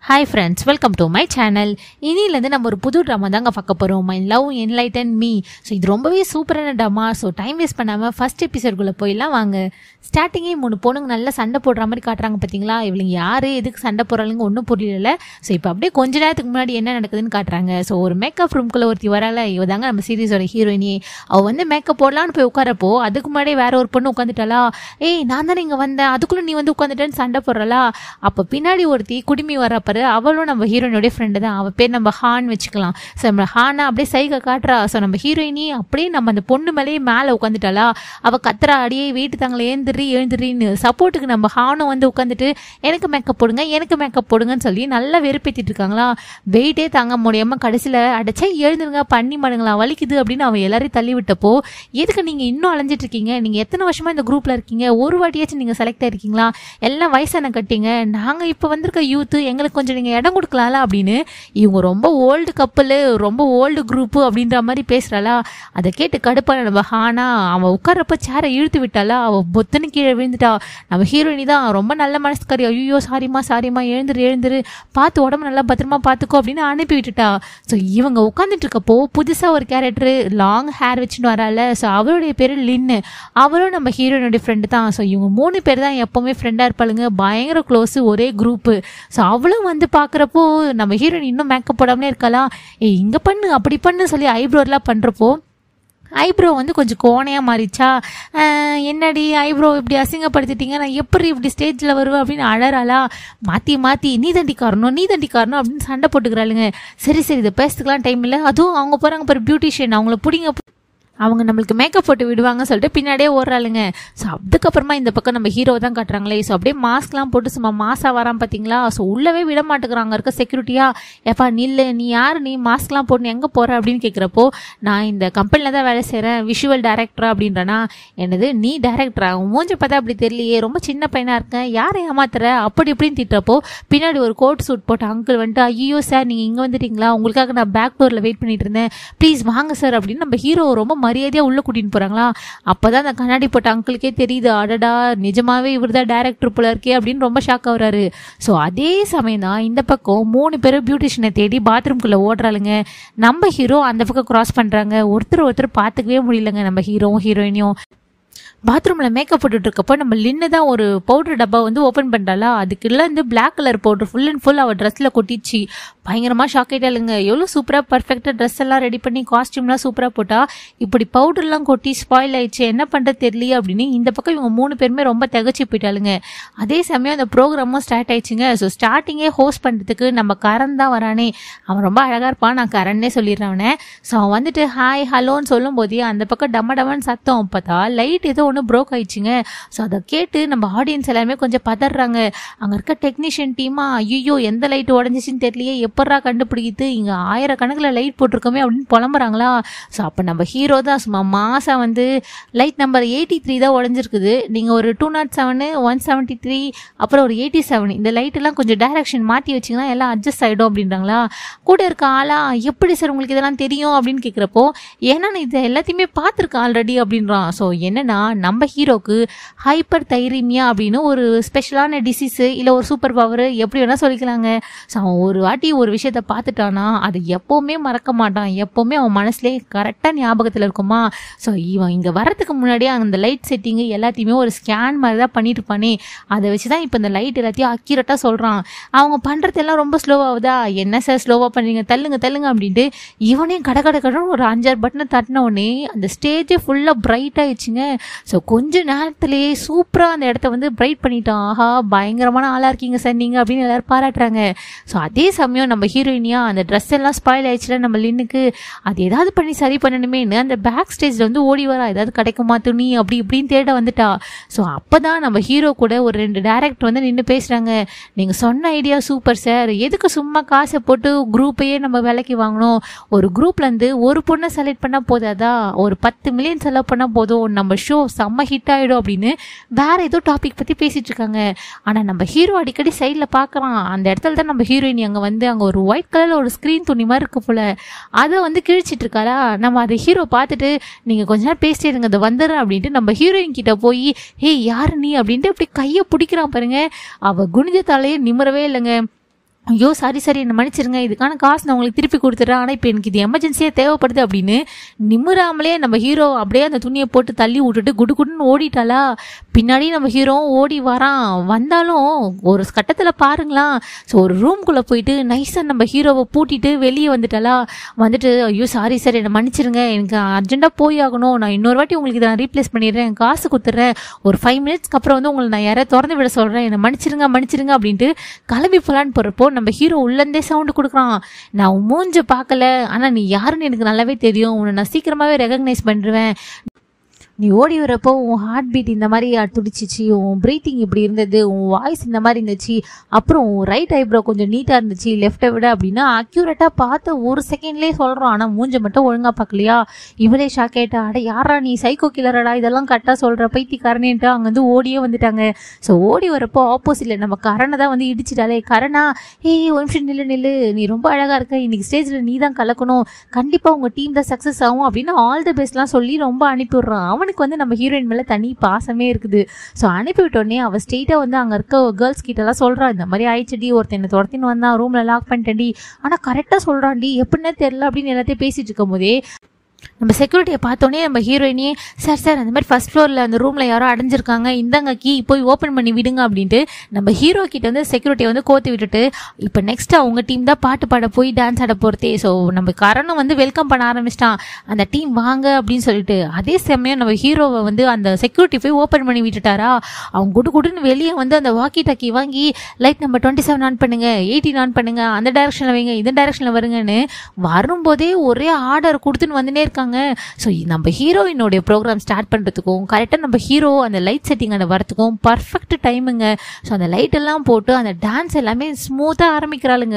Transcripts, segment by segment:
hi friends welcome to my channel இனிலேருந்து நம்ம ஒரு புது ட்ராமா தாங்க பார்க்க போகிறோம் my love enlighten me so இது ரொம்பவே சூப்பரான ட்ராமா ஸோ டைம் வேஸ்ட் பண்ணாமல் ஃபர்ஸ்ட் எபிசோட்குள்ளே போயிடலாம் வாங்க ஸ்டார்டிங்கே மூணு பொண்ணுங்க நல்லா சண்டை போடுற மாதிரி காட்டுறாங்க பார்த்தீங்களா இவளுங்க யார் எதுக்கு சண்டை போடுறாளுங்க ஒன்றும் புரியல ஸோ இப்போ அப்படியே கொஞ்ச நேரத்துக்கு முன்னாடி என்ன நடக்குதுன்னு காட்டுறாங்க ஸோ ஒரு மேக்கப் ரூம்குள்ளே ஒருத்தி வரால இவ தாங்க நம்ம சீரிஸோட ஹீரோயினி அவள் வந்து மேக்கப் போடலான்னு போய் உட்காரப்போ அதுக்கு முன்னாடியே வேற ஒரு பொண்ணு உட்காந்துட்டாளா ஏய் நான் தானே இங்கே வந்தேன் அதுக்குள்ளே நீ வந்து உட்காந்துட்டேன்னு சண்டை போடுறலா அப்போ பின்னாடி ஒருத்தி குடுமி வரப்பாரு அவளும் நம்ம ஹீரோயினுடைய ஃப்ரெண்டு தான் அவள் பேர் நம்ம ஹான் வச்சுக்கலாம் ஸோ நம்ம ஹானா அப்படியே சைகை காட்டுறா ஸோ நம்ம ஹீரோயினி அப்படியே நம்ம அந்த பொண்ணு மேலேயே மேலே உட்காந்துட்டாளா அவள் கத்துறா அடியே வீட்டு தாங்களே எழுந்துடுறி எழுந்துடுறின்னு சப்போர்ட்டுக்கு நம்ம ஹானும் வந்து உட்காந்துட்டு எனக்கு மேக்கப் போடுங்க எனக்கு மேக்கப் போடுங்கன்னு சொல்லி நல்லா வெறுப்பேற்றிட்டு இருக்காங்களா வெயிட்டே தாங்க முடியாமல் கடைசியில் அடைச்சா எழுந்துருங்க பண்ணி மடுங்களா வலிக்குது அப்படின்னு அவன் எல்லாரையும் தள்ளி விட்டப்போ எதுக்கு நீங்கள் இன்னும் அலைஞ்சிட்டு இருக்கீங்க நீங்கள் எத்தனை வருஷமாக இந்த குரூப்பில் இருக்கீங்க ஒரு வாட்டியாச்சும் நீங்கள் செலக்ட் ஆயிருக்கீங்களா எல்லாம் வயசான கட்டிங்க நாங்கள் இப்போ வந்திருக்க யூத்து எங்களுக்கு கொஞ்சம் நீங்கள் இடம் கொடுக்கலாம்ல அப்படின்னு இவங்க ரொம்ப ஓல்டு கப்பலு ரொம்ப ஓல்டு குரூப்பு அப்படின்ற மாதிரி பேசுகிறாளா அதை கேட்டு கடுப்பான நம்ம ஹானா அவன் உட்கார்றப்ப சேரை இழுத்து விட்டாளா அவள் பொத்துன்னு கீழே விழுந்துட்டா நம்ம ஹீரோயினி தான் ரொம்ப நல்ல மனசுக்காரி ஐயோ சாரிம்மா சாரிம்மா எழுந்துரு எழுந்துரு பார்த்து உடம்பு நல்லா பத்திரமா பார்த்துக்கோ அப்படின்னு அனுப்பி விட்டுட்டா ஸோ இவங்க உட்காந்துட்டு இருக்கப்போ புதுசாக ஒரு கேரக்டர் லாங் ஹேர் வச்சுட்டு வரால ஸோ அவருடைய பேர் லின்னு அவரும் நம்ம ஹீரோயினுடைய ஃப்ரெண்டு தான் ஸோ இவங்க மூணு பேர் தான் எப்போவுமே ஃப்ரெண்டாக இருப்பாளுங்க பயங்கர க்ளோஸு ஒரே குரூப்பு ஸோ அவளும் வந்து பார்க்குறப்போ நம்ம ஹீரோயின் இன்னும் மேக்கப் போடாமலே இருக்கலாம் ஏய் இங்கே பண்ணு அப்படி பண்ணு சொல்லி ஐப்ரோலாம் பண்ணுறப்போ ஐப்ரோ வந்து கொஞ்சம் கோணையாக மாறிச்சா ஆஹ் என்னடி ஐப்ரோ இப்படி அசிங்கப்படுத்திட்டீங்க நான் எப்படி இப்படி ஸ்டேஜில் வருவேன் அப்படின்னு அழறாளா மாற்றி மாற்றி நீ தண்டி காரணம் நீ தண்டி காரணம் அப்படின்னு சண்டை போட்டுக்கிறாளுங்க சரி சரி இதை பேசுறதுக்கெலாம் டைம் இல்லை அதுவும் அவங்க போகிறாங்க பாரு பியூட்டிஷியன் அவங்கள பிடிங்க அவங்க நம்மளுக்கு மேக்கப் போட்டு விடுவாங்க சொல்லிட்டு பின்னாடியே ஓடுறாளுங்க ஸோ அதுக்கப்புறமா இந்த பக்கம் நம்ம ஹீரோ தான் காட்டுறாங்களே ஸோ அப்படியே மாஸ்க்லாம் போட்டு சும்மா மாசா வரான் பார்த்தீங்களா ஸோ உள்ளவே விட மாட்டேங்கிறாங்க இருக்க செக்யூரிட்டியா ஏப்பா நில்லு நீ யார் நீ மாஸ்க்லாம் போட்டு எங்கே போகிற அப்படின்னு கேட்குறப்போ நான் இந்த கம்பெனியில் தான் வேலை செய்கிறேன் விஷுவல் டைரக்டரா அப்படின்றனா என்னது நீ டைரக்டரா உன் மூஞ்சி பார்த்தா அப்படி தெரியலையே ரொம்ப சின்ன பையனாக இருக்கேன் யாரை ஏமாத்துற அப்படி இப்படின்னு திட்டுறப்போ பின்னாடி ஒரு கோட் சூட் போட்ட அங்கிள் வந்துட்டு ஐயோ சார் நீங்கள் இங்கே வந்துட்டீங்களா உங்களுக்காக நான் பேக் டோரில் வெயிட் பண்ணிட்டு இருந்தேன் ப்ளீஸ் வாங்க சார் அப்படின்னு நம்ம ஹீரோ ரொம்ப மரியாதையாக உள்ளே கூட்டின்னு போகிறாங்களா அப்போ தான் அந்த கண்ணாடி போட்ட அங்கிளுக்கே தெரியுது அடடா நிஜமாவே இவர் தான் டேரக்டர் போல இருக்கே அப்படின்னு ரொம்ப ஷாக் ஆகுறாரு ஸோ அதே சமயம் தான் இந்த பக்கம் மூணு பேரும் பியூட்டிஷியனை தேடி பாத்ரூம்குள்ளே ஓடுறாளுங்க நம்ம ஹீரோ அந்த பக்கம் கிராஸ் பண்ணுறாங்க ஒருத்தர் ஒருத்தர் பார்த்துக்கவே முடியலங்க நம்ம ஹீரோவும் ஹீரோயினியும் பாத்ரூமில் மேக்கப் போட்டுட்டு இருக்கப்போ நம்ம லின்னு தான் ஒரு பவுடர் டப்பா வந்து ஓப்பன் பண்ணுறாளா அதுக்குள்ள இருந்து black colour powder full and full அவள் ட்ரெஸ்ஸில் கொட்டிச்சு பயங்கரமாக ஷாக் ஆகிட்டாளுங்க எவ்வளோ சூப்பராக பர்ஃபெக்டாக ட்ரெஸ் எல்லாம் ரெடி பண்ணி காஸ்டியூம்லாம் சூப்பராக போட்டா இப்படி பவுடர்லாம் கொட்டி ஸ்பாயில் ஆயிடுச்சு என்ன பண்ணுறது தெரியலையே அப்படின்னு இந்த பக்கம் இவங்க மூணு பேருமே ரொம்ப திகச்சு போயிட்டாளுங்க அதே சமயம் அந்த ப்ரோக்ராமும் ஸ்டார்ட் ஆயிடுச்சுங்க ஸோ ஸ்டார்டிங்கே ஹோஸ்ட் பண்ணுறதுக்கு நம்ம கரண் தான் வரானே அவன் ரொம்ப அழகாக இருப்பான் நான் கரண்ணே சொல்லிடுறேன் அவனை ஸோ அவன் வந்துட்டு ஹாய் ஹலோன்னு சொல்லும் போதே அந்த பக்கம் டம்ம டம்மன்னு சத்தம் பார்த்தா லைட் ஏதோ ஒன்று ப்ரோக் ஆயிடுச்சுங்க ஸோ அதை கேட்டு நம்ம ஆடியன்ஸ் எல்லாருமே கொஞ்சம் பதறாங்க அங்கே இருக்க டெக்னீஷியன் டீமா ஐயோ எந்த லைட் உடஞ்சிச்சின்னு தெரியலையே எப்பட்றா கண்டுபிடிக்குது இங்கே ஆயிரக்கணக்கில் லைட் போட்டிருக்கோமே அப்படின்னு புலம்புறாங்களா ஸோ அப்போ நம்ம ஹீரோ தான் சும்மா மாதம் வந்து லைட் நம்பர் எயிட்டி த்ரீ தான் உடஞ்சிருக்குது நீங்கள் ஒரு two naught seven one seventy three அப்புறம் ஒரு எயிட்டி செவன் இந்த லைட்டெல்லாம் கொஞ்சம் டைரக்ஷன் மாற்றி வச்சிங்கன்னா எல்லாம் அட்ஜஸ்ட் ஆகிடும் அப்படின்றாங்களா கூட இருக்க ஆளா எப்படி சார் உங்களுக்கு இதெல்லாம் தெரியும் அப்படின்னு கேட்குறப்போ ஏன்னா நான் இது எல்லாத்தையுமே பார்த்துருக்கேன் ஆல்ரெடி அப்படின்றான் ஸோ என்னன்னா நம்ம ஹீரோக்கு ஹைப்பர் தைரிமியா அப்படின்னு ஒரு ஸ்பெஷலான டிசீஸு இல்லை ஒரு சூப்பர் பவர் எப்படி வேணால் சொல்லிக்கலாங்க ஸோ அவன் ஒரு வாட்டி ஒரு விஷயத்த பார்த்துட்டானா அது எப்போவுமே மறக்க மாட்டான் எப்போவுமே அவன் மனசுலேயே கரெக்டாக ஞாபகத்தில் இருக்குமா ஸோ இவன் இங்கே வரதுக்கு முன்னாடியே அந்த லைட் செட்டிங்கு எல்லாத்தையுமே ஒரு ஸ்கேன் மாதிரி தான் பண்ணிட்டு இருப்பானே அதை வச்சு தான் இப்போ இந்த லைட் எல்லாத்தையும் அக்யூரேட்டாக சொல்கிறான் அவங்க பண்ணுறதெல்லாம் ரொம்ப ஸ்லோவாகுதா என்ன சார் ஸ்லோவாக பண்ணுறீங்க தள்ளுங்க தள்ளுங்க அப்படின்ட்டு இவனையும் கட கட கடன்னு ஒரு அஞ்சாறு பட்டனை தட்டின உடனே அந்த ஸ்டேஜே ஃபுல்லாக பிரைட் ஆயிடுச்சுங்க ஸோ கொஞ்ச நேரத்திலேயே சூப்பராக அந்த இடத்த வந்து பிரைட் பண்ணிட்டான் ஆஹா பயங்கரமான ஆளாக இருக்கீங்க சார் நீங்கள் அப்படின்னு எல்லாரும் பாராட்டுறாங்க ஸோ அதே சமயம் நம்ம ஹீரோயினியா அந்த ட்ரெஸ் எல்லாம் ஸ்பாயில் ஆயிடுச்சுல நம்ம லின்னுக்கு அது ஏதாவது பண்ணி சரி பண்ணணுமேனு அந்த பேக் ஸ்டேஜில் வந்து ஓடி வரா ஏதாவது கிடைக்குமா துணி அப்படி இப்படின்னு தேட வந்துட்டா ஸோ அப்போ தான் நம்ம ஹீரோ கூட ஒரு ரெண்டு டேரக்டர் வந்து நின்று பேசுகிறாங்க நீங்கள் சொன்ன ஐடியா சூப்பர் சார் எதுக்கு சும்மா காசை போட்டு குரூப்பையே நம்ம விலைக்கு வாங்கணும் ஒரு குரூப்லேருந்து ஒரு பொண்ணை செலக்ட் பண்ணால் போதாதா ஒரு பத்து மில்லியன் செலவு பண்ணால் போதும் நம்ம ஷோ செம்ம ஹிட் ஆகிடும் அப்படின்னு வேற ஏதோ டாபிக் பற்றி பேசிட்டு இருக்காங்க ஆனால் நம்ம ஹீரோ அடிக்கடி சைடில் பார்க்குறான் அந்த இடத்துல தான் நம்ம ஹீரோயின் அங்கே வந்து அங்கே ஒரு ஒயிட் கலரில் ஒரு ஸ்க்ரீன் துணி மாதிரி இருக்கு போல அதை வந்து கிழிச்சிட்டு இருக்காரா நம்ம அதை ஹீரோ பார்த்துட்டு நீங்கள் கொஞ்ச நேரம் பேசிட்டே இருங்க அதை வந்துடுறேன் அப்படின்ட்டு நம்ம ஹீரோயின் கிட்ட போய் ஹே யார் நீ அப்படின்ட்டு அப்படி கையை பிடிக்கிறான் பாருங்க அவள் குனிஞ்ச தலையே நிமிரவே இல்லைங்க ஐயோ சாரி சாரி என்ன மன்னிச்சிருங்க இதுக்கான காசு நான் உங்களுக்கு திருப்பி கொடுத்துட்றேன் ஆனால் இப்போ எனக்கு இது எமர்ஜென்சியாக தேவைப்படுது அப்படின்னு நிமிராமலே நம்ம ஹீரோ அப்படியே அந்த துணியை போட்டு தள்ளி விட்டுட்டு குடு குடுன்னு ஓடிட்டாளா பின்னாடி நம்ம ஹீரோவும் ஓடி வரான் வந்தாலும் ஒரு கட்டத்தில் பாருங்களா ஸோ ஒரு ரூம்குள்ளே போயிட்டு நைஸாக நம்ம ஹீரோவை பூட்டிட்டு வெளியே வந்துட்டாளா வந்துட்டு ஐயோ சாரி சார் என்னை மன்னிச்சிருங்க எனக்கு அர்ஜென்ட்டாக போய் ஆகணும் நான் இன்னொரு வாட்டி உங்களுக்கு இதை நான் ரீப்ளேஸ் பண்ணிடுறேன் காசு கொடுத்துட்றேன் ஒரு ஃபைவ் மினிட்ஸ்க்கு அப்புறம் வந்து உங்களை நான் யாராவது திறந்து விட சொல்கிறேன் என்னை மன்னிச்சிருங்க மன்னிச்சிருங்க அப்படின்ட்டு கிளம்பி போகலான்னு போகிறப்போ நம்ம ஹீரோ உள்ளேருந்தே சவுண்டு கொடுக்குறான் நான் உன் மூஞ்ச பார்க்கல ஆனால் நீ யாருன்னு எனக்கு நல்லாவே தெரியும் உன்னை நான் சீக்கிரமாகவே ரெகக்னைஸ் பண்ணிடுவேன் நீ ஓடி வரப்போ உன் ஹார்ட் பீட் இந்த மாதிரி துடிச்சிச்சு உன் ப்ரீத்திங் இப்படி இருந்தது உன் வாய்ஸ் இந்த மாதிரி இருந்துச்சு அப்புறம் உன் ரைட் ஐப்ரோ கொஞ்சம் நீட்டாக இருந்துச்சு லெஃப்ட்டை விட அப்படின்னா அக்யூரேட்டாக பார்த்து ஒரு செகண்ட்லேயே சொல்கிறோம் ஆனால் மூஞ்ச மட்டும் ஒழுங்காக பார்க்கலையா இவளே ஷாக் ஆயிட்டா அட யாரா நீ சைக்கோ கிளரடா இதெல்லாம் கரெக்டாக சொல்கிற பைத்தியக்காரனேன்ட்டு அங்கேருந்து ஓடியே வந்துட்டாங்க ஸோ ஓடி வரப்போ ஆப்போசிட்டில் நம்ம கரணை தான் வந்து இடிச்சிட்டாலே கரணா ஏய் ஒரு நிமிஷம் நில்லு நில்லு நீ ரொம்ப அழகாக இருக்க இன்னைக்கு ஸ்டேஜில் நீ தான் கலக்கணும் கண்டிப்பாக உங்கள் டீம் தான் சக்ஸஸ் ஆகும் அப்படின்னு ஆல் த பெஸ்ட்லாம் சொல்லி ரொம்ப அனுப்பி விட்றான் அவனுக்கு வந்து நம்ம ஹீரோயின் மேலே தனி பாசமே இருக்குது ஸோ அனுப்பி விட்டோடனே அவள் ஸ்ட்ரெயிட்டாக வந்து அங்கே இருக்க கேர்ள்ஸ் கிட்டலாம் சொல்கிறா இந்த மாதிரி ஆயிடுச்சுடி ஒருத்தன் என்னை துரத்தின்னு வந்தான் ரூமில் லாக் பண்ணிட்டேன்டி ஆனால் கரெக்டாக சொல்கிறான்டி எப்படின்னே தெரில அப்படின்னு எல்லாத்தையும் பேசிட்டு இருக்கும் போதே நம்ம செக்யூரிட்டியை பார்த்தோன்னே நம்ம ஹீரோயினே சார் சார் அந்த மாதிரி ஃபர்ஸ்ட் ஃப்ளோரில் அந்த ரூமில் யாரோ அடைஞ்சிருக்காங்க இந்தாங்க கீ போய் ஓப்பன் பண்ணி விடுங்க அப்படின்ட்டு நம்ம ஹீரோ கிட்ட வந்து செக்யூரிட்டியை வந்து கோத்து விட்டுட்டு இப்போ நெக்ஸ்ட் அவங்க டீம் தான் பாட்டு பாட போய் டான்ஸ் ஆட போகிறதே ஸோ நம்ம கரணும் வந்து வெல்கம் பண்ண ஆரம்பிச்சிட்டான் அந்த டீம் வாங்க அப்படின்னு சொல்லிட்டு அதே சமயம் நம்ம ஹீரோவை வந்து அந்த செக்யூரிட்டி போய் ஓப்பன் பண்ணி விட்டுட்டாரா அவங்க குடு குடுன்னு வெளியே வந்து அந்த வாக்கி டாக்கி வாங்கி light number twenty seven on பண்ணுங்க எயிட்டீன் ஆன் பண்ணுங்க அந்த டைரக்ஷனில் வைங்க இந்த டைரக்ஷனில் வருங்கன்னு வரும்போதே ஒரே ஆர்டர் கொடுத்துன்னு வந்துனே இருக்காங்க ஸோ நம்ம ஹீரோயினோடைய ப்ரோக்ராம் ஸ்டார்ட் பண்ணுறதுக்கும் கரெக்டாக நம்ம ஹீரோ அந்த லைட் செட்டிங் அந்த வரத்துக்கும் பர்ஃபெக்ட் டைமுங்க ஸோ அந்த லைட் எல்லாம் போட்டு அந்த டான்ஸ் எல்லாமே ஸ்மூத்தாக ஆரம்பிக்கிறாளுங்க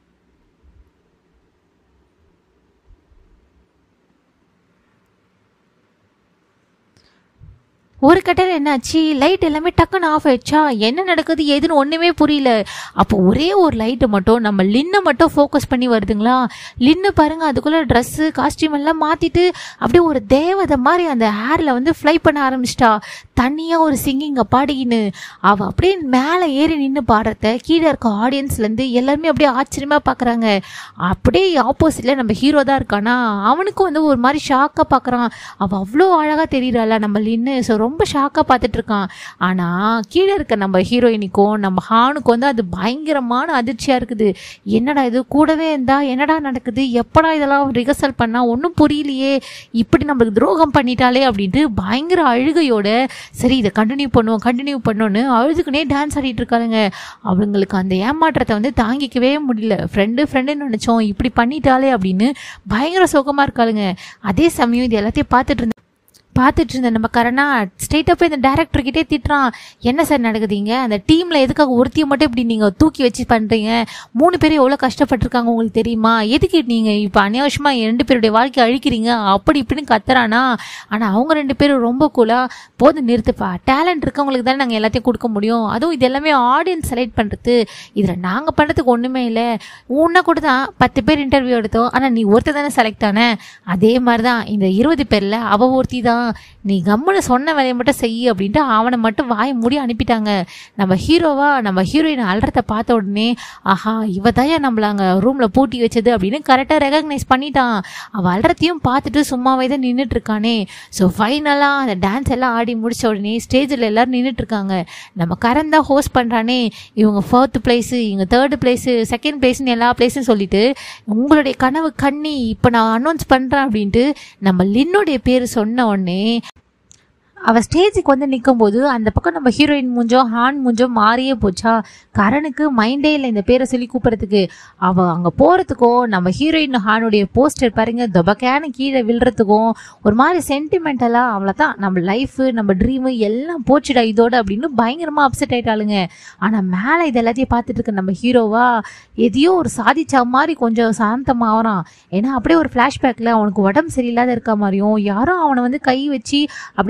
ஒரு கட்டையில் என்னாச்சு லைட் எல்லாமே டக்குன்னு ஆஃப் ஆயிடுச்சா என்ன நடக்குது ஏதுன்னு ஒன்றுமே புரியல அப்போ ஒரே ஒரு லைட்டை மட்டும் நம்ம லின்னை மட்டும் ஃபோக்கஸ் பண்ணி வருதுங்களா லின்னு பாருங்க அதுக்குள்ளே ட்ரெஸ்ஸு காஸ்டியூம் எல்லாம் மாற்றிட்டு அப்படியே ஒரு தேவதை மாதிரி அந்த ஹேரில் வந்து ஃப்ளை பண்ண ஆரம்பிச்சிட்டா தனியாக ஒரு சிங்கிங்கை பாடிக்கின்னு அவள் அப்படியே மேலே ஏறி நின்று பாடுறத கீழே இருக்க ஆடியன்ஸ்லேருந்து எல்லாருமே அப்படியே ஆச்சரியமாக பார்க்குறாங்க அப்படியே ஆப்போசிட்டில் நம்ம ஹீரோ தான் இருக்கானா அவனுக்கும் வந்து ஒரு மாதிரி ஷாக்காக பார்க்குறான் அவள் அவ்வளோ அழகாக தெரியுறாளா நம்ம லின்னு ஸோ ரொம்ப ஷாக்காக பார்த்துட்டு இருக்கான் ஆனால் கீழே இருக்க நம்ம ஹீரோயினிக்கும் நம்ம ஹானுக்கும் வந்து அது பயங்கரமான அதிர்ச்சியாக இருக்குது என்னடா இது கூடவே இருந்தா என்னடா நடக்குது எப்படா இதெல்லாம் ரிஹர்சல் பண்ணால் ஒன்றும் புரியலையே இப்படி நம்மளுக்கு துரோகம் பண்ணிட்டாலே அப்படின்ட்டு பயங்கர அழுகையோட சரி இதை கண்டினியூ பண்ணுவோம் கண்டினியூ பண்ணோன்னு அழுதுக்குனே டான்ஸ் ஆடிட்டு இருக்காளுங்க அவங்களுக்கு அந்த ஏமாற்றத்தை வந்து தாங்கிக்கவே முடியல ஃப்ரெண்டு ஃப்ரெண்டுன்னு நினச்சோம் இப்படி பண்ணிட்டாலே அப்படின்னு பயங்கர சோகமாக இருக்காளுங்க அதே சமயம் இது எல்லாத்தையும் பார்த்துட்டு இருந்த பார்த்துட்டு இருந்த நம்ம கரணா ஸ்ட்ரெயிட்டாக போய் இந்த டேரக்டர்கிட்டே திட்டுறான் என்ன சார் நடக்குதுங்க அந்த டீமில் எதுக்காக ஒருத்தியை மட்டும் இப்படி நீங்கள் தூக்கி வச்சு பண்ணுறீங்க மூணு பேரும் எவ்வளோ கஷ்டப்பட்டிருக்காங்க உங்களுக்கு தெரியுமா எதுக்கு நீங்கள் இப்போ அநியாவசியமாக ரெண்டு பேருடைய வாழ்க்கையை அழிக்கிறீங்க அப்படி இப்படின்னு கத்துறானா ஆனால் அவங்க ரெண்டு பேரும் ரொம்ப கூலாக போது நிறுத்துப்பா டேலண்ட் இருக்கவங்களுக்கு தானே நாங்கள் எல்லாத்தையும் கொடுக்க முடியும் அதுவும் இது எல்லாமே ஆடியன்ஸ் செலக்ட் பண்ணுறது இதில் நாங்கள் பண்ணுறதுக்கு ஒன்றுமே இல்லை உன்னை கூட தான் பத்து பேர் இன்டர்வியூ எடுத்தோம் ஆனால் நீ ஒருத்தர் தானே செலக்ட் ஆன அதே மாதிரி தான் இந்த இருபது பேரில் அவ ஒருத்தி தான் நீ கம்முன்னு சொன்ன வேலையை மட்டும் செய் அப்படின்ட்டு அவனை மட்டும் வாய் மூடி அனுப்பிட்டாங்க நம்ம ஹீரோவா நம்ம ஹீரோயின் அலறத பார்த்த உடனே ஆஹா இவ தான் நம்மள அங்கே ரூமில் பூட்டி வச்சது அப்படின்னு கரெக்டாக ரெகக்னைஸ் பண்ணிட்டான் அவள் அலறத்தையும் பார்த்துட்டு சும்மாவே தான் நின்றுட்டு இருக்கானே ஸோ ஃபைனலாக அந்த டான்ஸ் எல்லாம் ஆடி முடிச்ச உடனே ஸ்டேஜில் எல்லாரும் நின்றுட்டு இருக்காங்க நம்ம கரண் தான் ஹோஸ்ட் பண்ணுறானே இவங்க ஃபோர்த் பிளேஸு இவங்க தேர்டு பிளேஸு செகண்ட் பிளேஸ்னு எல்லா பிளேஸும் சொல்லிட்டு உங்களுடைய கனவு கண்ணி இப்போ நான் அனௌன்ஸ் பண்ணுறேன் அப்படின்ட்டு நம்ம லின்னுடைய பேர் சொன்ன உடனே அவள் ஸ்டேஜுக்கு வந்து நிற்கும்போது அந்த பக்கம் நம்ம ஹீரோயின் மூஞ்சோ ஹான் மூஞ்சோ மாறியே போச்சா கரனுக்கு மைண்டே இல்லை இந்த பேரை சொல்லி கூப்பிட்றதுக்கு அவள் அங்கே போகிறதுக்கும் நம்ம ஹீரோயின் ஹானுடைய போஸ்டர் பாருங்க தொபக்கான கீழே விழுறதுக்கும் ஒரு மாதிரி சென்டிமெண்டலாக அவ்வளோ தான் நம்ம லைஃபு நம்ம ட்ரீமு எல்லாம் போச்சுடா இதோட அப்படின்னு பயங்கரமாக அப்செட் ஆயிட்டாளுங்க ஆனால் மேலே இது எல்லாத்தையும் பார்த்துட்டு இருக்க நம்ம ஹீரோவா எதையோ ஒரு சாதிச்சா மாதிரி கொஞ்சம் சாந்தமாகறான் ஏன்னா அப்படியே ஒரு ஃப்ளாஷ்பேக்கில் அவனுக்கு உடம்பு சரியில்லாத இருக்க மாதிரியும் யாரும் அவனை வந்து கை வச்சு அப்படியே சமாதானம்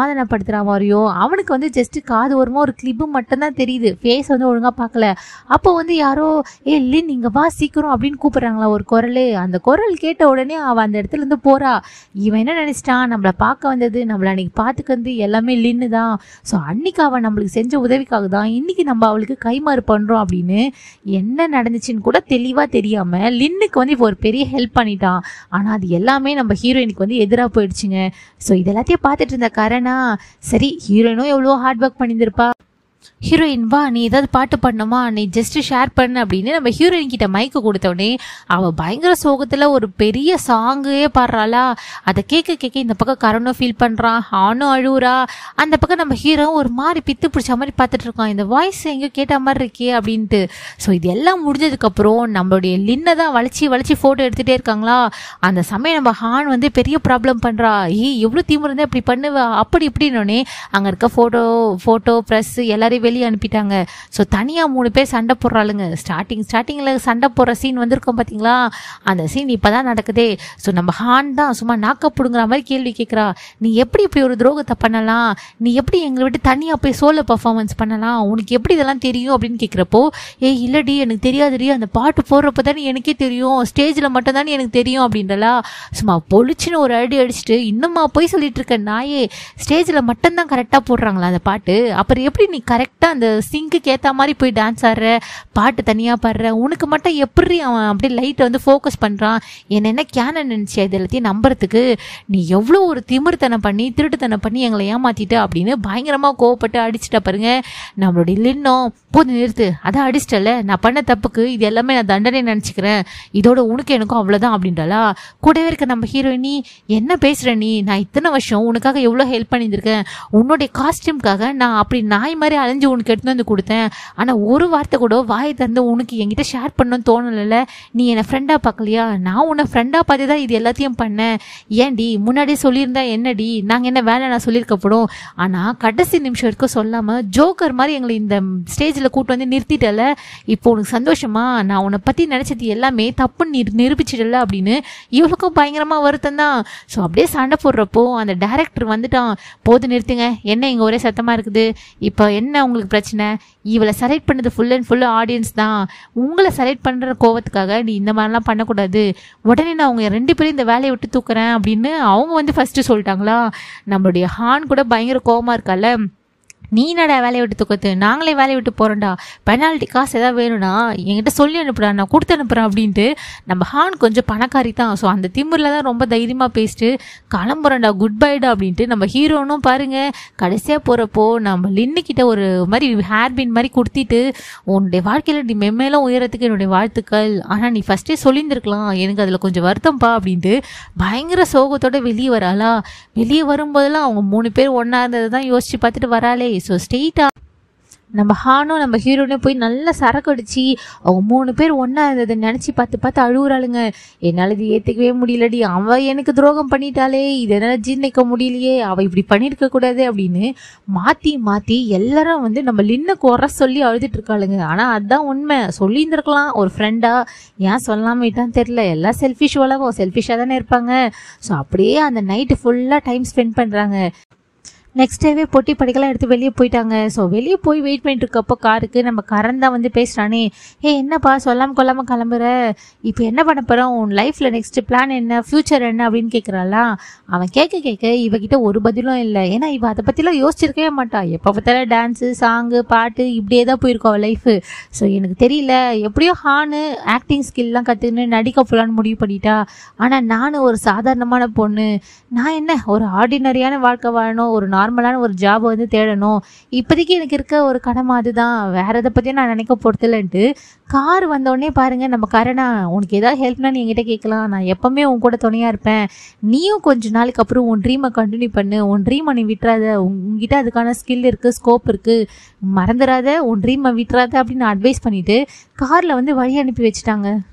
சமாதானப்படுத்துகிற மாதிரியோ அவனுக்கு வந்து ஜஸ்ட் காது ஓரமாக ஒரு கிளிப்பு மட்டும்தான் தெரியுது ஃபேஸ் வந்து ஒழுங்காக பார்க்கல அப்போ வந்து யாரோ ஏ லின் நீங்கள் வா சீக்கிரம் அப்படின்னு கூப்பிட்றாங்களா ஒரு குரல் அந்த குரல் கேட்ட உடனே அவள் அந்த இடத்துல இருந்து போறா இவன் என்ன நினைச்சிட்டான் நம்மளை பார்க்க வந்தது நம்மளை அன்னைக்கு பார்த்துக்க வந்து எல்லாமே லின்னு தான் ஸோ அன்னைக்கு அவன் நம்மளுக்கு செஞ்ச உதவிக்காக தான் இன்னைக்கு நம்ம அவளுக்கு கைமாறு பண்ணுறோம் அப்படின்னு என்ன நடந்துச்சுன்னு கூட தெளிவாக தெரியாமல் லின்னுக்கு வந்து இப்போ ஒரு பெரிய ஹெல்ப் பண்ணிட்டான் ஆனால் அது எல்லாமே நம்ம ஹீரோயினுக்கு வந்து எதிராக போயிடுச்சுங்க ஸோ இது எல்லாத்தையும் பார்த்துட்டு இருந்த கரணா சரி ஹீரோயினும் எவ்வளோ ஹார்ட் ஒர்க் பண்ணியிருந்திருப்பா ஹீரோயின் வா நீ ஏதாவது பாட்டு பண்ணணுமா நீ ஜஸ்ட் ஷேர் பண்ணு அப்படின்னு நம்ம ஹீரோயின் கிட்ட மைக்கு கொடுத்தோடனே அவள் பயங்கர சோகத்தில் ஒரு பெரிய சாங்கே பாடுறாளா அதை கேட்க கேட்க இந்த பக்கம் கரணும் ஃபீல் பண்ணுறான் ஆனும் அழுவுறா அந்த பக்கம் நம்ம ஹீரோ ஒரு மாதிரி பித்து பிடிச்ச மாதிரி பார்த்துட்டு இருக்கான் இந்த வாய்ஸ் எங்கேயோ கேட்ட மாதிரி இருக்கே அப்படின்ட்டு ஸோ இது எல்லாம் முடிஞ்சதுக்கப்புறம் நம்மளுடைய லின்னை தான் வளைச்சி வளைச்சி ஃபோட்டோ எடுத்துகிட்டே இருக்காங்களா அந்த சமயம் நம்ம ஹான் வந்து பெரிய ப்ராப்ளம் பண்ணுறா ஏய் எவ்வளோ தீவிரம் இருந்தால் இப்படி பண்ணுவா அப்படி இப்படின்னோடனே அங்கே இருக்க ஃபோட்டோ ஃபோட்டோ ப்ரெஸ் எல்லாரையும் வெளியே அனுப்பிட்டாங்க ஸோ தனியாக மூணு பேர் சண்டை போடுறாளுங்க ஸ்டார்டிங் ஸ்டார்டிங்கில் சண்டை போடுற சீன் வந்திருக்கோம் பார்த்தீங்களா அந்த சீன் இப்போ தான் நடக்குதே ஸோ நம்ம ஹான் தான் சும்மா நாக்க பிடுங்குற மாதிரி கேள்வி கேட்குறா நீ எப்படி இப்படி ஒரு துரோகத்தை பண்ணலாம் நீ எப்படி எங்களை விட்டு தனியாக போய் சோலோ பர்ஃபார்மன்ஸ் பண்ணலாம் உனக்கு எப்படி இதெல்லாம் தெரியும் அப்படின்னு கேட்குறப்போ ஏய் இல்லடி எனக்கு தெரியாதுடி அந்த பாட்டு போடுறப்ப தானே எனக்கே தெரியும் ஸ்டேஜில் மட்டும் தானே எனக்கு தெரியும் அப்படின்றலா சும்மா பொழிச்சுன்னு ஒரு அடி அடிச்சுட்டு இன்னுமா போய் சொல்லிட்டு இருக்க நாயே ஸ்டேஜில் மட்டும்தான் கரெக்டாக போடுறாங்களா அந்த பாட்டு அப்புறம் எப்படி நீ கரெக்டாக அந்த சிங்குக்கு ஏற்ற மாதிரி போய் டான்ஸ் ஆடுற பாட்டு தனியாக பாடுற உனக்கு மட்டும் எப்படி அவன் அப்படியே லைட்டை வந்து ஃபோக்கஸ் பண்ணுறான் என்ன என்ன கேனன் நினச்சி இது எல்லாத்தையும் நம்புறதுக்கு நீ எவ்வளோ ஒரு திமிர்த்தனம் பண்ணி திருட்டுத்தனம் பண்ணி எங்களை ஏமாத்திட்டு அப்படின்னு பயங்கரமாக கோவப்பட்டு அடிச்சிட்ட பாருங்க நம்மளுடைய லின்னும் போது நிறுத்து அதான் அடிச்சிட்டல நான் பண்ண தப்புக்கு இது எல்லாமே நான் தண்டனை நினச்சிக்கிறேன் இதோட உனக்கு எனக்கும் அவ்வளோதான் அப்படின்றாளா கூடவே இருக்க நம்ம ஹீரோயினி என்ன பேசுகிற நீ நான் இத்தனை வருஷம் உனக்காக எவ்வளோ ஹெல்ப் பண்ணியிருந்திருக்கேன் உன்னுடைய காஸ்டியூம்காக நான் அப்படி நாய் மாதிரி அலைஞ்சு உனக்கு எடுத்துன்னு வந்து கொடுத்தேன் ஆனால் ஒரு வார்த்தை கூட வாயை தந்து உனக்கு என்கிட்ட ஷேர் பண்ணணும்னு தோணலைல்ல நீ என்னை ஃப்ரெண்டாக பார்க்கலையா நான் உன்னை ஃப்ரெண்டாக பார்த்து தான் இது எல்லாத்தையும் பண்ணேன் ஏன்டி முன்னாடியே சொல்லியிருந்தா என்னடி நாங்கள் என்ன வேலை நான் சொல்லியிருக்கப்படும் ஆனால் கடைசி நிமிஷம் வரைக்கும் சொல்லாமல் ஜோக்கர் மாதிரி எங்களை இந்த ஸ்டேஜில் கூட்டு வந்து நிறுத்திட்டல இப்போ உனக்கு சந்தோஷமா நான் உன்னை பற்றி நினச்சது எல்லாமே தப்புன்னு நீ நிரூபிச்சிடல அப்படின்னு இவளுக்கும் பயங்கரமாக வருத்தம் தான் ஸோ அப்படியே சண்டை போடுறப்போ அந்த டேரக்டர் வந்துட்டான் போது நிறுத்துங்க என்ன இங்கே ஒரே சத்தமாக இருக்குது இப்போ என்ன உங்களுக்கு பிரச்சனை இவளை செலக்ட் பண்ணது ஃபுல் அண்ட் ஃபுல் ஆடியன்ஸ் தான் உங்களை செலக்ட் பண்ணுற கோவத்துக்காக நீ இந்த மாதிரிலாம் பண்ணக்கூடாது உடனே நான் அவங்க ரெண்டு பேரும் இந்த வேலையை விட்டு தூக்குறேன் அப்படின்னு அவங்க வந்து ஃபஸ்ட்டு சொல்லிட்டாங்களா நம்மளுடைய ஹான் கூட பயங்கர கோவமாக இருக்கால நீ என்னடா வேலையை விட்டு தூக்கத்து நாங்களே வேலையை விட்டு போகிறோம்டா பெனால்ட்டி காசு எதாவது வேணும்னா என்கிட்ட சொல்லி அனுப்புடா நான் கொடுத்து அனுப்புகிறேன் அப்படின்ட்டு நம்ம ஹான் கொஞ்சம் பணக்காரி தான் ஸோ அந்த திமிரில் தான் ரொம்ப தைரியமாக பேசிட்டு கிளம்புறேன்டா குட் பைடா அப்படின்ட்டு நம்ம ஹீரோனும் பாருங்க கடைசியாக போகிறப்போ நம்ம லின்னுக்கிட்ட ஒரு மாதிரி ஹேர் பின் மாதிரி கொடுத்திட்டு உன்னுடைய வாழ்க்கையில் நீ மெம்மேலும் உயரத்துக்கு என்னுடைய வாழ்த்துக்கள் ஆனால் நீ ஃபஸ்ட்டே சொல்லியிருந்திருக்கலாம் எனக்கு அதில் கொஞ்சம் வருத்தம்ப்பா அப்படின்ட்டு பயங்கர சோகத்தோட வெளியே வராளா வெளியே வரும்போதெல்லாம் அவங்க மூணு பேர் ஒன்றா இருந்ததை தான் யோசிச்சு பார்த்துட்டு வராளே ஸோ ஸ்ட்ரெயிட்டாக நம்ம ஹானும் நம்ம ஹீரோனும் போய் நல்லா சரக்கு அடிச்சு அவங்க மூணு பேர் ஒன்றா இருந்ததை நினச்சி பார்த்து பார்த்து அழுகுறாளுங்க என்னால் இது ஏற்றுக்கவே முடியலடி அவள் எனக்கு துரோகம் பண்ணிட்டாளே இது என்னால் ஜீர்ணிக்க முடியலையே அவள் இப்படி பண்ணியிருக்க கூடாது அப்படின்னு மாற்றி மாற்றி எல்லாரும் வந்து நம்ம லின்ன குறை சொல்லி அழுதுட்டு இருக்காளுங்க ஆனால் அதுதான் உண்மை சொல்லியிருந்திருக்கலாம் ஒரு ஃப்ரெண்டாக ஏன் சொல்லாம விட்டான்னு தெரில எல்லாம் செல்ஃபிஷ் உலகம் செல்ஃபிஷாக தானே இருப்பாங்க ஸோ அப்படியே அந்த நைட்டு ஃபுல்லாக டைம் ஸ்பெண்ட் பண்ணுறாங்க நெக்ஸ்ட் டேவே பொட்டி படிக்கலாம் எடுத்து வெளியே போயிட்டாங்க ஸோ வெளியே போய் வெயிட் பண்ணிட்டு இருக்கப்போ காருக்கு நம்ம கரண் தான் வந்து பேசுகிறானே ஏ என்னப்பா சொல்லாமல் கொல்லாமல் கிளம்புற இப்போ என்ன பண்ண போகிறோம் உன் லைஃப்பில் நெக்ஸ்ட் பிளான் என்ன ஃப்யூச்சர் என்ன அப்படின்னு கேட்குறாளா அவன் கேட்க கேட்க இவகிட்ட ஒரு பதிலும் இல்லை ஏன்னா இவ அதை பற்றிலாம் யோசிச்சிருக்கவே மாட்டா எப்போ பார்த்தாலும் டான்ஸு சாங்கு பாட்டு இப்படியே தான் போயிருக்கோம் அவள் லைஃபு ஸோ எனக்கு தெரியல எப்படியோ ஹானு ஆக்டிங் ஸ்கில்லாம் கற்றுன்னு நடிக்க போகலான்னு முடிவு பண்ணிட்டா ஆனால் நானும் ஒரு சாதாரணமான பொண்ணு நான் என்ன ஒரு ஆர்டினரியான வாழ்க்கை வாழணும் ஒரு நார்மலான ஒரு ஜாப் வந்து தேடணும் இப்போதைக்கு எனக்கு இருக்க ஒரு கடமை அதுதான் வேற எதை பற்றியும் நான் நினைக்க போகிறதில்லன்ட்டு கார் வந்தோடனே பாருங்க நம்ம கரணா உனக்கு ஏதாவது ஹெல்ப்னா நீ என்கிட்ட கேட்கலாம் நான் எப்பவுமே உன் கூட துணையாக இருப்பேன் நீயும் கொஞ்ச நாளைக்கு அப்புறம் உன் ட்ரீமை கண்டினியூ பண்ணு உன் ட்ரீமை நீ விட்டுறாத உன் உங்ககிட்ட அதுக்கான ஸ்கில் இருக்குது ஸ்கோப் இருக்குது மறந்துடாத உன் ட்ரீமை விட்டுறாத அப்படின்னு அட்வைஸ் பண்ணிட்டு காரில் வந்து வழி அனுப்பி வச்சுட்டாங்க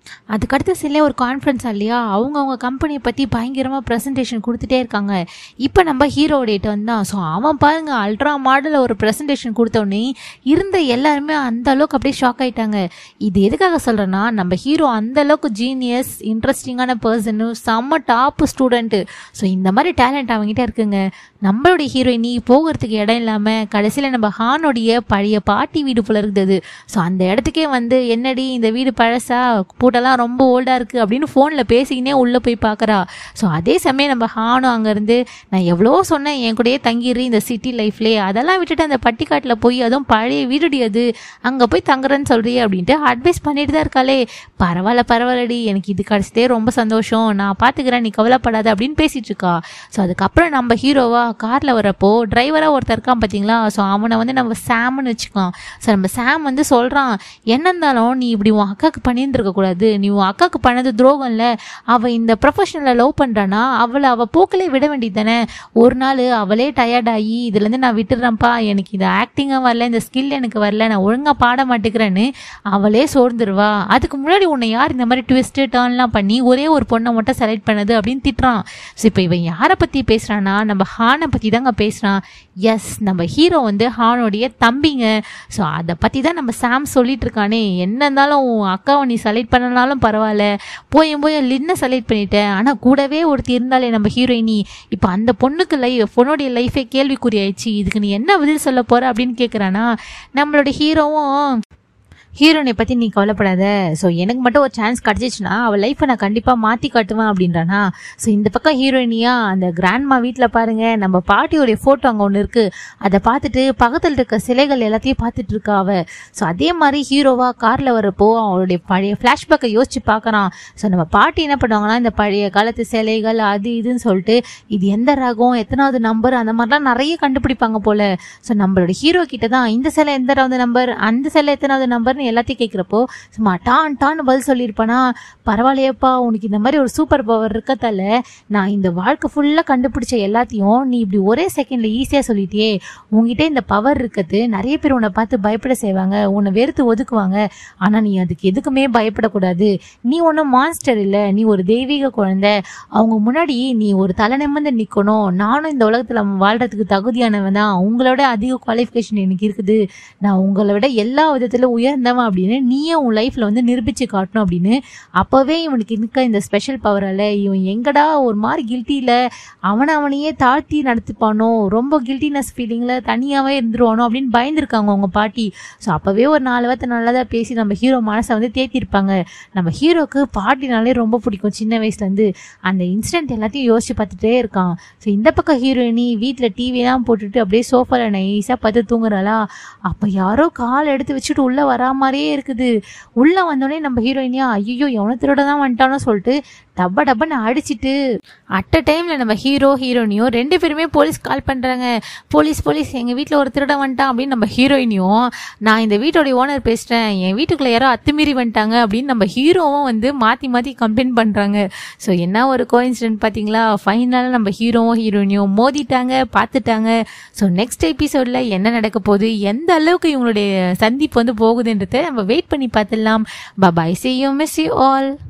அதுக்கடுத்த சில ஒரு கான்ஃபரன்ஸ் இல்லையா அவங்க அவங்க கம்பெனியை பற்றி பயங்கரமாக ப்ரெசன்டேஷன் கொடுத்துட்டே இருக்காங்க இப்போ நம்ம ஹீரோ டேட் வந்தான் ஸோ அவன் பாருங்க அல்ட்ரா மாடலில் ஒரு ப்ரெசன்டேஷன் கொடுத்தோடனே இருந்த எல்லாருமே அந்த அளவுக்கு அப்படியே ஷாக் ஆயிட்டாங்க இது எதுக்காக சொல்கிறேன்னா நம்ம ஹீரோ அந்த அளவுக்கு ஜீனியஸ் இன்ட்ரெஸ்டிங்கான பர்சனு செம்ம டாப் ஸ்டூடெண்ட்டு ஸோ இந்த மாதிரி டேலண்ட் அவங்ககிட்ட இருக்குங்க நம்மளுடைய ஹீரோயினி போகிறதுக்கு இடம் இல்லாமல் கடைசியில் நம்ம ஹானுடைய பழைய பாட்டி வீடு போல இருக்குது ஸோ அந்த இடத்துக்கே வந்து என்னடி இந்த வீடு பழசா பூட்டெல்லாம் ரொம்ப ஓல்டாக இருக்குது அப்படின்னு ஃபோனில் பேசிக்கினே உள்ளே போய் பார்க்குறா ஸோ அதே சமயம் நம்ம ஹானும் அங்கேருந்து நான் எவ்வளோ சொன்னேன் என் கூடயே தங்கிடு இந்த சிட்டி லைஃப்லேயே அதெல்லாம் விட்டுட்டு அந்த பட்டிக்காட்டில் போய் அதுவும் பழைய வீடுடி அது அங்கே போய் தங்குறேன்னு சொல்றியே அப்படின்ட்டு அட்வைஸ் பண்ணிட்டு தான் இருக்காளே பரவாயில்ல பரவாயில்லடி எனக்கு இது கிடச்சதே ரொம்ப சந்தோஷம் நான் பார்த்துக்கிறேன் நீ கவலைப்படாத அப்படின்னு பேசிட்டு இருக்கா ஸோ அதுக்கப்புறம் நம்ம ஹீரோவா காரில் வரப்போ டிரைவராக ஒருத்தர் இருக்கான் பார்த்தீங்களா ஸோ அவனை வந்து நம்ம சாம்னு வச்சுக்கலாம் ஸோ நம்ம சாம் வந்து சொல்கிறான் என்ன இருந்தாலும் நீ இப்படி உன் அக்காவுக்கு பண்ணியிருந்துருக்க கூடாது நீ உன் அக்காவுக்கு பண்ணது துரோகம் இல்லை அவள் இந்த ப்ரொஃபஷனில் லவ் பண்ணுறானா அவளை அவள் போக்கிலே விட வேண்டியது தானே ஒரு நாள் அவளே டயர்ட் ஆகி இதுலேருந்து நான் விட்டுடுறேன்ப்பா எனக்கு இது ஆக்டிங்காக வரல இந்த ஸ்கில் எனக்கு வரல நான் ஒழுங்காக பாட மாட்டேங்கிறேன்னு அவளே சோர்ந்துருவா அதுக்கு முன்னாடி உன்னை யார் இந்த மாதிரி ட்விஸ்ட்டு டேர்ன்லாம் பண்ணி ஒரே ஒரு பொண்ணை மட்டும் செலக்ட் பண்ணது அப்படின்னு திட்டுறான் ஸோ இப்போ இவன் யாரை பற்றி பேசுகிறான்னா நம்ம ஹானை பற்றி தாங்க பேசுகிறான் எஸ் நம்ம ஹீரோ வந்து ஹானோடைய தம்பிங்க ஸோ அதை பற்றி தான் நம்ம சாம் சொல்லிட்டு இருக்கானே என்ன இருந்தாலும் உன் அக்காவை நீ செலக்ட் பண்ணனாலும் பரவாயில்ல போய் போய் லின்னை செலக்ட் பண்ணிட்டேன் ஆனால் கூடவே ஒருத்தி இருந்தாலே நம்ம ஹீரோயினி இப்போ அந்த பொண்ணுக்கு லைஃப் பொண்ணுடைய லைஃபே கேள்விக்குறி ஆயிடுச்சு இதுக்கு நீ என்ன பதில் சொல்ல போற அப்படின்னு கேட்குறானா நம்மளோட ஹீரோவும் ஹீரோனை பற்றி நீ கவலைப்படாத ஸோ எனக்கு மட்டும் ஒரு சான்ஸ் கிடச்சிச்சுன்னா அவள் லைஃப்பை நான் கண்டிப்பாக மாற்றி காட்டுவேன் அப்படின்றானா ஸோ இந்த பக்கம் ஹீரோயினியா அந்த கிராண்ட்மா வீட்டில் பாருங்க நம்ம பாட்டியோடைய ஃபோட்டோ அங்கே ஒன்று இருக்குது அதை பார்த்துட்டு பக்கத்தில் இருக்க சிலைகள் எல்லாத்தையும் பார்த்துட்டு இருக்கா அவ ஸோ அதே மாதிரி ஹீரோவா காரில் வரப்போ அவளுடைய பழைய ஃப்ளாஷ்பேக்கை யோசிச்சு பார்க்குறான் ஸோ நம்ம பாட்டி என்ன பண்ணுவாங்கன்னா இந்த பழைய காலத்து சிலைகள் அது இதுன்னு சொல்லிட்டு இது எந்த ரகம் எத்தனாவது நம்பர் அந்த மாதிரிலாம் நிறைய கண்டுபிடிப்பாங்க போல ஸோ நம்மளோட ஹீரோ கிட்ட தான் இந்த சிலை எந்தராவது நம்பர் அந்த சிலை எத்தனாவது நம்பர்னு எல்லாத்தையும் கேட்குறப்போ சும்மா டான் டான்னு பதில் சொல்லியிருப்பானா பரவாயில்லையப்பா உனக்கு இந்த மாதிரி ஒரு சூப்பர் பவர் இருக்கத்தால நான் இந்த வாழ்க்கை ஃபுல்லாக கண்டுபிடிச்ச எல்லாத்தையும் நீ இப்படி ஒரே செகண்டில் ஈஸியாக சொல்லிட்டியே உங்ககிட்ட இந்த பவர் இருக்கிறது நிறைய பேர் உன்னை பார்த்து பயப்பட செய்வாங்க உன்னை வெறுத்து ஒதுக்குவாங்க ஆனால் நீ அதுக்கு எதுக்குமே பயப்படக்கூடாது நீ ஒன்றும் மான்ஸ்டர் இல்லை நீ ஒரு தெய்வீக குழந்தை அவங்க முன்னாடி நீ ஒரு தலை நிமிர்ந்து நிற்கணும் நானும் இந்த உலகத்தில் வாழ்கிறதுக்கு தகுதியானவன் தான் உங்களோட அதிக குவாலிஃபிகேஷன் எனக்கு இருக்குது நான் உங்களை விட எல்லா விதத்திலும் உயர்ந்தவன் அப்படின்னு நீயே உன் லைஃப்பில் வந்து நிரூபித்து காட்டணும் அப்படின்னு அப்போவே இவனுக்கு இருக்க இந்த ஸ்பெஷல் பவரால் இவன் எங்கடா ஒரு மாதிரி கில்ட்டியில் அவனை அவனையே தாழ்த்தி நடத்திப்பானோ ரொம்ப கில்ட்டினஸ் ஃபீலிங்கில் தனியாகவே இருந்துருவானோ அப்படின்னு பயந்துருக்காங்க அவங்க பாட்டி ஸோ அப்போவே ஒரு நாலு வார்த்தை நல்லதாக பேசி நம்ம ஹீரோ மனசை வந்து தேத்திருப்பாங்க நம்ம ஹீரோக்கு பாட்டினாலே ரொம்ப பிடிக்கும் சின்ன வயசுலேருந்து அந்த இன்சிடென்ட் எல்லாத்தையும் யோசிச்சு பார்த்துட்டே இருக்கான் ஸோ இந்த பக்கம் ஹீரோயினி வீட்டில் டிவிலாம் போட்டுட்டு அப்படியே சோஃபாவில் நைஸாக பார்த்து தூங்குறாளா அப்போ யாரோ கால் எடுத்து வச்சுட்டு உள்ளே வரா மாதிரியே இருக்குது உள்ளே வந்தோடனே நம்ம ஹீரோயினியா ஐயோ எவனை திருட தான் வந்துட்டானோ சொல்லிட்டு டப்பா டப்பான்னு அடிச்சிட்டு அட் அ டைமில் நம்ம ஹீரோ ஹீரோயினியும் ரெண்டு பேருமே போலீஸ் கால் பண்ணுறாங்க போலீஸ் போலீஸ் எங்கள் வீட்டில் ஒரு திருட வந்துட்டான் அப்படின்னு நம்ம ஹீரோயினியும் நான் இந்த வீட்டோடைய ஓனர் பேசுகிறேன் என் வீட்டுக்குள்ளே யாரோ அத்துமீறி வந்துட்டாங்க அப்படின்னு நம்ம ஹீரோவும் வந்து மாற்றி மாற்றி கம்ப்ளைண்ட் பண்ணுறாங்க ஸோ என்ன ஒரு கோயின்சிடென்ட் பார்த்தீங்களா ஃபைனலாக நம்ம ஹீரோவும் ஹீரோயினியும் மோதிட்டாங்க பார்த்துட்டாங்க ஸோ நெக்ஸ்ட் எபிசோடில் என்ன நடக்க போகுது எந்த அளவுக்கு இவங்களுடைய சந்திப்பு வந்து போகுதுன்றதை நம்ம வெயிட் பண்ணி பார்த்துடலாம் bye bye see you miss you all